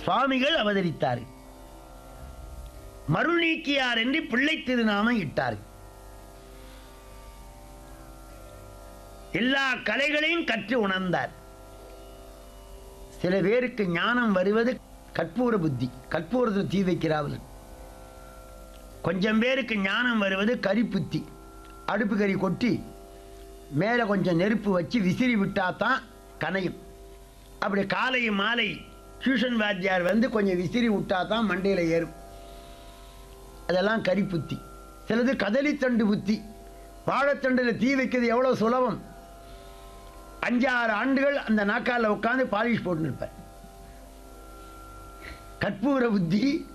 சுவாமிகள் அவதரித்தார் மருள் நீக்கியார் என்று பிள்ளை திருநாமம் இட்டார் எல்லா கலைகளையும் கற்று உணர்ந்தார் சில பேருக்கு ஞானம் வருவது கற்பூர புத்தி கற்பூரத்தில் தீ வைக்கிறார்கள் கொஞ்சம் பேருக்கு ஞானம் வருவது கரிப்புத்தி அடுப்பு கறி கொட்டி மேலே கொஞ்சம் நெருப்பு வச்சு விசிறி விட்டா தான் கனையும் அப்படி காலை மாலை டியூஷன் வாத்தியார் வந்து கொஞ்சம் விசிறி விட்டா தான் மண்டையில் ஏறும் அதெல்லாம் கரிப்புத்தி சிலது கதலித்தண்டு புத்தி வாழைத்தண்டில் தீ வைக்கிறது எவ்வளோ சுலபம் அஞ்சாறு ஆண்டுகள் அந்த நாக்காலில் உட்காந்து பாலிஷ் போட்டுன்னு இருப்பேன் கற்பூர புத்தி